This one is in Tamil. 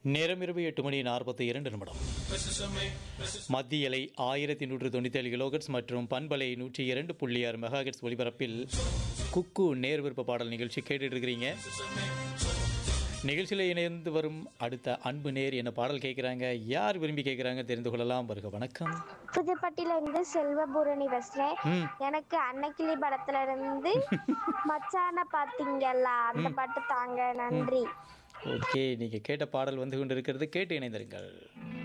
நேரம் இரவு எட்டு மணி நாற்பத்தி இரண்டு நிமிடம் மத்திய அலை ஆயிரத்தி நூற்று தொண்ணூற்றி ஏழு கிலோகட்ஸ் மற்றும் பண்பலை நூற்றி இரண்டு புள்ளி ஆறு மெகாஹெட்ஸ் ஒலிபரப்பில் குக்கு நேர் விருப்ப பாடல் நிகழ்ச்சி கேட்டுட்டு இருக்கிறீங்க நிகழ்ச்சியில் இணைந்து வரும் அடுத்த அன்பு நேர் என்ன பாடல் கேட்குறாங்க யார் விரும்பி கேட்குறாங்க தெரிந்து கொள்ளலாம் வருக வணக்கம் புதுப்பட்டில இருந்து செல்வபூரணி பேசுறேன் ம் எனக்கு அன்னைக்கிளி படத்துல இருந்து மச்சான பாத்தீங்களா அந்த பாட்டு தாங்க நன்றி ஓகே நீங்கள் கேட்ட பாடல் வந்து கொண்டு இருக்கிறது கேட்டு இணைந்திருங்கள்